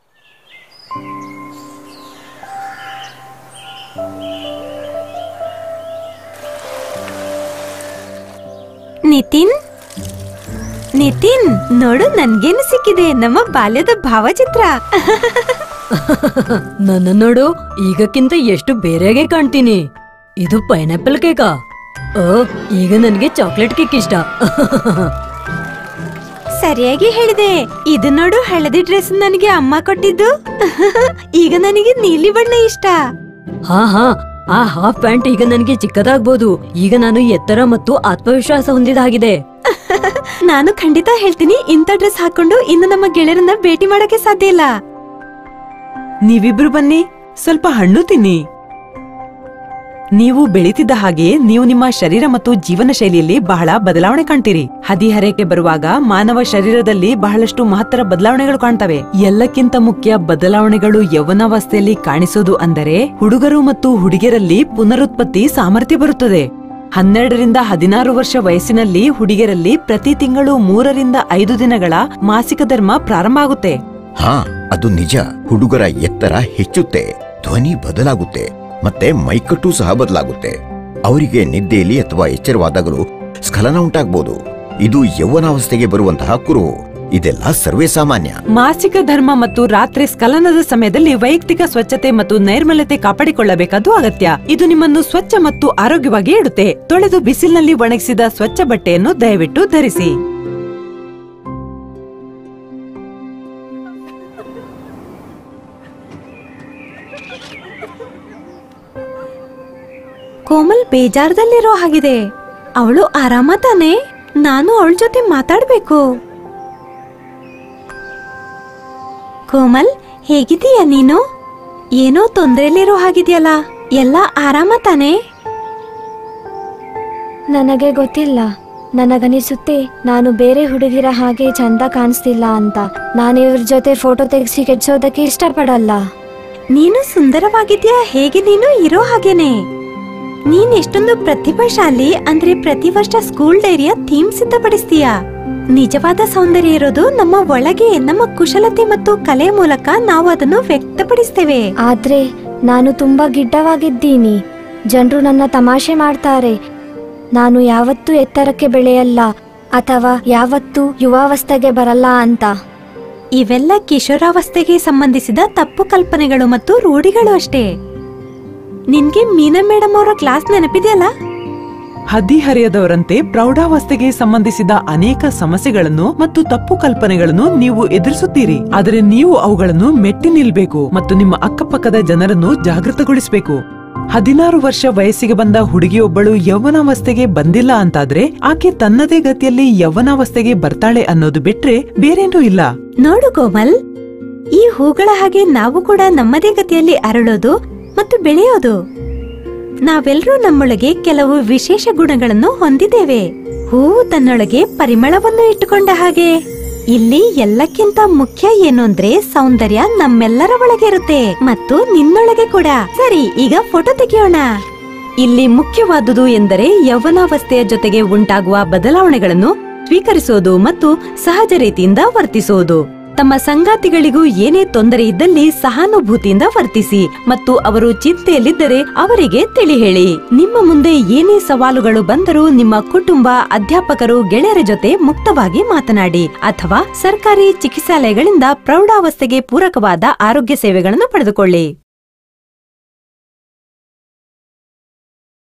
ನಿತಿನ್ ನಿತಿನ್ ನೋಡು ನನ್ಗೇನು ಸಿಕ್ಕಿದೆ ನಮ್ಮ ಬಾಲ್ಯದ ಭಾವಚಿತ್ರ ನನ್ನ ನೋಡು ಈಗಕ್ಕಿಂತ ಎಷ್ಟು ಬೇರೆಯಾಗೆ ಕಾಣ್ತೀನಿ ಇದು ಪೈನಾಪಲ್ ಕೇಕಾ ಓ ಈಗ ನನಗೆ ಚಾಕ್ಲೇಟ್ ಕೇಕ್ ಇಷ್ಟ ಸರಿಯಾಗಿ ಹೇಳಿದೆ ಇದು ನೋಡು ಹಳದಿ ಡ್ರೆಸ್ ನನಗೆ ಅಮ್ಮ ಕೊಟ್ಟಿದ್ದು ಈಗ ನನಗೆ ನೀಲಿ ಬಣ್ಣ ಇಷ್ಟ ಹಾ ಹಾ ಆ ಹಾಫ್ ಪ್ಯಾಂಟ್ ಈಗ ನನಗೆ ಚಿಕ್ಕದಾಗ್ಬೋದು ಈಗ ನಾನು ಎತ್ತರ ಮತ್ತು ಆತ್ಮವಿಶ್ವಾಸ ಹೊಂದಿದಾಗಿದೆ ನಾನು ಖಂಡಿತ ಹೇಳ್ತೀನಿ ಇಂಥ ಡ್ರೆಸ್ ಹಾಕೊಂಡು ಇನ್ನು ನಮ್ಮ ಗೆಳೆಯರನ್ನ ಭೇಟಿ ಮಾಡಕ್ಕೆ ಸಾಧ್ಯ ಇಲ್ಲ ನೀವಿಬ್ರು ಬನ್ನಿ ಸ್ವಲ್ಪ ಹಣ್ಣು ತಿನ್ನಿ ನೀವು ಬೆಳೀತಿದ್ದ ಹಾಗೆ ನೀವು ನಿಮ್ಮ ಶರೀರ ಮತ್ತು ಜೀವನ ಶೈಲಿಯಲ್ಲಿ ಬಹಳ ಬದಲಾವಣೆ ಕಾಣ್ತೀರಿ ಹದಿಹರೆಯಕ್ಕೆ ಬರುವಾಗ ಮಾನವ ಶರೀರದಲ್ಲಿ ಬಹಳಷ್ಟು ಮಹತ್ತರ ಬದಲಾವಣೆಗಳು ಕಾಣ್ತವೆ ಎಲ್ಲಕ್ಕಿಂತ ಮುಖ್ಯ ಬದಲಾವಣೆಗಳು ಯೌವನಾವಸ್ಥೆಯಲ್ಲಿ ಕಾಣಿಸೋದು ಅಂದರೆ ಹುಡುಗರು ಮತ್ತು ಹುಡುಗಿಯರಲ್ಲಿ ಪುನರುತ್ಪತ್ತಿ ಸಾಮರ್ಥ್ಯ ಬರುತ್ತದೆ ಹನ್ನೆರಡರಿಂದ ಹದಿನಾರು ವರ್ಷ ವಯಸ್ಸಿನಲ್ಲಿ ಹುಡುಗಿಯರಲ್ಲಿ ಪ್ರತಿ ತಿಂಗಳು ಮೂರರಿಂದ ಐದು ದಿನಗಳ ಮಾಸಿಕ ಧರ್ಮ ಪ್ರಾರಂಭ ಆಗುತ್ತೆ ಹಾ ಅದು ನಿಜ ಹುಡುಗರ ಎತ್ತರ ಹೆಚ್ಚುತ್ತೆ ಧ್ವನಿ ಬದಲಾಗುತ್ತೆ ಮತ್ತೆ ಮೈಕಟ್ಟು ಸಹ ಬದಲಾಗುತ್ತೆ ಅವರಿಗೆ ನಿದ್ದೆಯಲ್ಲಿ ಅಥವಾ ಎಚ್ಚರವಾದಾಗಲೂ ಸ್ಖಲನ ಉಂಟಾಗ್ಬೋದು ಇದು ಯೌವನಾವಸ್ಥೆಗೆ ಬರುವಂತಹ ಕುರುಹು ಇದೆಲ್ಲ ಸರ್ವೇ ಸಾಮಾನ್ಯ ಮಾಸಿಕ ಧರ್ಮ ಮತ್ತು ರಾತ್ರಿ ಸ್ಖಲನದ ಸಮಯದಲ್ಲಿ ವೈಯಕ್ತಿಕ ಸ್ವಚ್ಛತೆ ಮತ್ತು ನೈರ್ಮಲ್ಯತೆ ಕಾಪಾಡಿಕೊಳ್ಳಬೇಕಾದ್ದು ಅಗತ್ಯ ಇದು ನಿಮ್ಮನ್ನು ಸ್ವಚ್ಛ ಮತ್ತು ಆರೋಗ್ಯವಾಗಿ ಇಡುತ್ತೆ ತೊಳೆದು ಬಿಸಿಲಿನಲ್ಲಿ ಒಣಗಿಸಿದ ಸ್ವಚ್ಛ ಬಟ್ಟೆಯನ್ನು ದಯವಿಟ್ಟು ಧರಿಸಿ ಕೋಮಲ್ ಬೇಜಾರದಲ್ಲಿರೋ ಹಾಗಿದೆ ಅವಳು ಆರಾಮ ತಾನೆ ನಾನು ಅವಳ ಜೊತೆ ಮಾತಾಡ್ಬೇಕು ಕೋಮಲ್ ಹೇಗಿದೀಯ ನೀನು ಏನೋ ತೊಂದ್ರೆಲಿರೋ ಹಾಗಿದ್ಯಲ್ಲ ಎಲ್ಲ ಆರಾಮ ತಾನೆ ನನಗೆ ಗೊತ್ತಿಲ್ಲ ನನಗನಿಸುತ್ತೆ ನಾನು ಬೇರೆ ಹುಡುಗಿರ ಹಾಗೆ ಚಂದ ಕಾಣಿಸ್ತಿಲ್ಲ ಅಂತ ನಾನು ಇವ್ರ ಜೊತೆ ಫೋಟೋ ತೆಗೆಸಿ ಕೆಡ್ಸೋದಕ್ಕೆ ಇಷ್ಟಪಡಲ್ಲ ನೀನು ಸುಂದರವಾಗಿದ್ಯಾ ಹೇಗೆ ನೀನು ಇರೋ ಹಾಗೇನೆ ನೀನ್ ಎಷ್ಟೊಂದು ಪ್ರತಿಭಾಶಾಲಿ ಅಂದ್ರೆ ಪ್ರತಿ ವರ್ಷ ಸ್ಕೂಲ್ ಡೈರಿಯ ಥೀಮ್ ಸಿದ್ಧಪಡಿಸ್ತೀಯ ನಿಜವಾದ ಸೌಂದರ್ಯ ಇರೋದು ನಮ್ಮ ಒಳಗೆ ನಮ್ಮ ಕುಶಲತೆ ಮತ್ತು ಕಲೆ ಮೂಲಕ ನಾವು ಅದನ್ನು ವ್ಯಕ್ತಪಡಿಸ್ತೇವೆ ಆದ್ರೆ ನಾನು ತುಂಬಾ ಗಿಡ್ಡವಾಗಿದ್ದೀನಿ ಜನರು ನನ್ನ ತಮಾಷೆ ಮಾಡ್ತಾರೆ ನಾನು ಯಾವತ್ತೂ ಎತ್ತರಕ್ಕೆ ಬೆಳೆಯಲ್ಲ ಅಥವಾ ಯಾವತ್ತೂ ಯುವಾವಸ್ಥೆಗೆ ಬರಲ್ಲ ಅಂತ ಇವೆಲ್ಲ ಕಿಶೋರಾವಸ್ಥೆಗೆ ಸಂಬಂಧಿಸಿದ ತಪ್ಪು ಕಲ್ಪನೆಗಳು ಮತ್ತು ರೂಢಿಗಳು ಅಷ್ಟೇ ನಿನ್ಗೆ ಮೀನಾ ಮೇಡಮ್ ಅವರ ಕ್ಲಾಸ್ ನೆನಪಿದೆಯಲ್ಲ ಹದಿಹರೆಯದವರಂತೆ ಪ್ರೌಢಾವಸ್ಥೆಗೆ ಸಂಬಂಧಿಸಿದ ಅನೇಕ ಸಮಸ್ಯೆಗಳನ್ನು ಮತ್ತು ತಪ್ಪು ಕಲ್ಪನೆಗಳನ್ನು ನೀವು ಎದುರಿಸುತ್ತೀರಿ ಆದರೆ ನೀವು ಅವುಗಳನ್ನು ಮೆಟ್ಟಿ ನಿಲ್ಬೇಕು ಮತ್ತು ನಿಮ್ಮ ಅಕ್ಕಪಕ್ಕದ ಜನರನ್ನು ಜಾಗೃತಗೊಳಿಸಬೇಕು ಹದಿನಾರು ವರ್ಷ ವಯಸ್ಸಿಗೆ ಬಂದ ಹುಡುಗಿಯೊಬ್ಬಳು ಯೌವನಾವಸ್ಥೆಗೆ ಬಂದಿಲ್ಲ ಅಂತಾದ್ರೆ ಆಕೆ ತನ್ನದೇ ಗತಿಯಲ್ಲಿ ಯೌವನಾವಸ್ಥೆಗೆ ಬರ್ತಾಳೆ ಅನ್ನೋದು ಬಿಟ್ರೆ ಬೇರೇನೂ ಇಲ್ಲ ನೋಡು ಕೋಮಲ್ ಈ ಹೂಗಳ ಹಾಗೆ ನಾವು ಕೂಡ ನಮ್ಮದೇ ಗತಿಯಲ್ಲಿ ಅರಳೋದು ಮತ್ತು ಬೆಳೆಯೋದು ನಾವೆಲ್ಲರೂ ನಮ್ಮೊಳಗೆ ಕೆಲವು ವಿಶೇಷ ಗುಣಗಳನ್ನು ಹೊಂದಿದ್ದೇವೆ ಹೂವು ತನ್ನೊಳಗೆ ಪರಿಮಳವನ್ನು ಇಟ್ಟುಕೊಂಡ ಹಾಗೆ ಇಲ್ಲಿ ಎಲ್ಲಕ್ಕಿಂತ ಮುಖ್ಯ ಏನು ಅಂದ್ರೆ ಸೌಂದರ್ಯ ನಮ್ಮೆಲ್ಲರ ಒಳಗೆ ಇರುತ್ತೆ ಮತ್ತು ನಿನ್ನೊಳಗೆ ಕೂಡ ಸರಿ ಈಗ ಫೋಟೋ ತೆಗೆಯೋಣ ಇಲ್ಲಿ ಮುಖ್ಯವಾದುದು ಎಂದರೆ ಯೌವನಾವಸ್ಥೆಯ ಜೊತೆಗೆ ಉಂಟಾಗುವ ಬದಲಾವಣೆಗಳನ್ನು ಸ್ವೀಕರಿಸೋದು ಮತ್ತು ಸಹಜ ರೀತಿಯಿಂದ ವರ್ತಿಸೋದು ತಮ್ಮ ಸಂಗಾತಿಗಳಿಗೂ ಏನೇ ತೊಂದರೆ ಇದ್ದಲ್ಲಿ ಸಹಾನುಭೂತಿಯಿಂದ ವರ್ತಿಸಿ ಮತ್ತು ಅವರು ಚಿಂತೆಯಲ್ಲಿದ್ದರೆ ಅವರಿಗೆ ತಿಳಿ ಹೇಳಿ ನಿಮ್ಮ ಮುಂದೆ ಏನೇ ಸವಾಲುಗಳು ಬಂದರೂ ನಿಮ್ಮ ಕುಟುಂಬ ಅಧ್ಯಾಪಕರು ಗೆಳೆಯರ ಜೊತೆ ಮುಕ್ತವಾಗಿ ಮಾತನಾಡಿ ಅಥವಾ ಸರ್ಕಾರಿ ಚಿಕಿತ್ಸಾಲಯಗಳಿಂದ ಪ್ರೌಢಾವಸ್ಥೆಗೆ ಪೂರಕವಾದ ಆರೋಗ್ಯ ಸೇವೆಗಳನ್ನು ಪಡೆದುಕೊಳ್ಳಿ